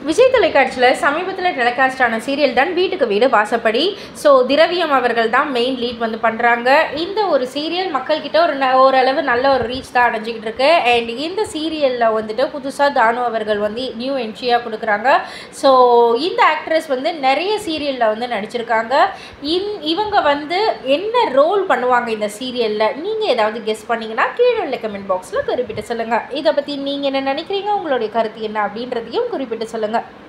விஜய் தொலைக்காட்சியில் சமீபத்தில் டெலிகாஸ்ட் ஆன சீரியல் தான் வீட்டுக்கு வீடு வாசப்படி ஸோ திரவியம் அவர்கள் தான் மெயின் லீட் வந்து பண்ணுறாங்க இந்த ஒரு சீரியல் மக்கள்கிட்ட ஒரு ந- ஓரளவு நல்ல ஒரு ரீச் தான் அடைஞ்சிக்கிட்டு இருக்கு அண்ட் இந்த சீரியலில் வந்துட்டு புதுசாக தானு அவர்கள் வந்து நியூ என்ட்ரியாக கொடுக்குறாங்க ஸோ இந்த ஆக்ட்ரஸ் வந்து நிறைய சீரியலில் வந்து நடிச்சிருக்காங்க இன் இவங்க வந்து என்ன ரோல் பண்ணுவாங்க இந்த சீரியலில் நீங்கள் ஏதாவது கெஸ் பண்ணீங்கன்னா கீழே உள்ள கமெண்ட் பாக்ஸில் குறிப்பிட்டு சொல்லுங்கள் இதை பற்றி நீங்கள் என்ன நினைக்கிறீங்க உங்களுடைய கருத்து என்ன அப்படின்றதையும் குறிப்பிட்டு சொல்லுங்கள்